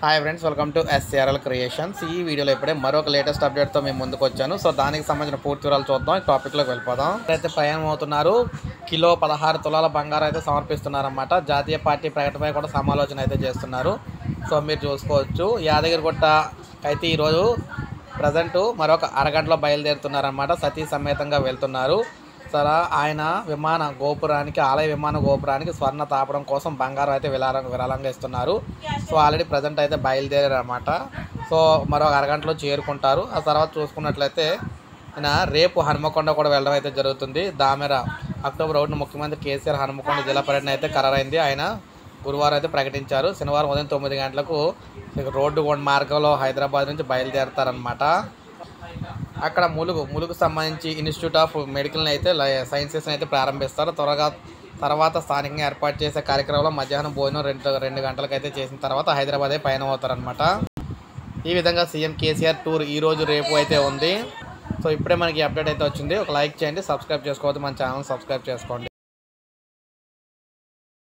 hi friends welcome to SRL creations ఈ వీడియోలో ఇప్పుడే మరొక లేటెస్ట్ అప్డేట్తో మేము ముందుకు వచ్చాను సో దానికి సంబంధించిన పూర్తి వివరాలు చూద్దాం ఈ టాపిక్లోకి వెళ్ళిపోదాం అయితే ప్రయాణం అవుతున్నారు కిలో పదహారు తులాల బంగారం అయితే సమర్పిస్తున్నారన్నమాట జాతీయ పార్టీ ప్రకటనపై కూడా సమాలోచన అయితే చేస్తున్నారు సో మీరు చూసుకోవచ్చు యాదగిరిగుట్ట అయితే ఈరోజు ప్రజెంట్ మరొక అరగంటలో బయలుదేరుతున్నారన్నమాట సతీ సమేతంగా వెళ్తున్నారు సర ఆయన విమాన గోపురానికి ఆలయ విమాన గోపురానికి స్వర్ణ తాపడం కోసం బంగారం అయితే విరాళం విరాళంగా ఇస్తున్నారు సో ఆల్రెడీ ప్రజెంట్ అయితే బయలుదేరారు అనమాట సో మరో అరగంటలో చేరుకుంటారు ఆ తర్వాత చూసుకున్నట్లయితే ఆయన రేపు హనుమకొండ కూడా వెళ్ళడం అయితే జరుగుతుంది దామెర అక్టోబర్ ఒకటిన ముఖ్యమంత్రి కేసీఆర్ హనుమకొండ జిల్లా పర్యటన అయితే ఖరారైంది ఆయన గురువారం అయితే ప్రకటించారు శనివారం ఉదయం తొమ్మిది గంటలకు రోడ్డు మార్గంలో హైదరాబాద్ నుంచి బయలుదేరతారనమాట అక్కడ ములుగు ములుగు సంబంధించి ఇన్స్టిట్యూట్ ఆఫ్ మెడికల్ని అయితే సైన్సెస్ని అయితే ప్రారంభిస్తారు త్వరగా తర్వాత స్థానికంగా ఏర్పాటు చేసే కార్యక్రమంలో మధ్యాహ్నం భోజనం రెండు రెండు గంటలకు అయితే చేసిన తర్వాత హైదరాబాదే పయనం అవుతారనమాట ఈ విధంగా సీఎం కేసీఆర్ టూర్ ఈ రోజు రేపు అయితే ఉంది సో ఇప్పుడే మనకి అప్డేట్ అయితే వచ్చింది ఒక లైక్ చేయండి సబ్స్క్రైబ్ చేసుకోవద్దు మన ఛానల్ సబ్స్క్రైబ్ చేసుకోండి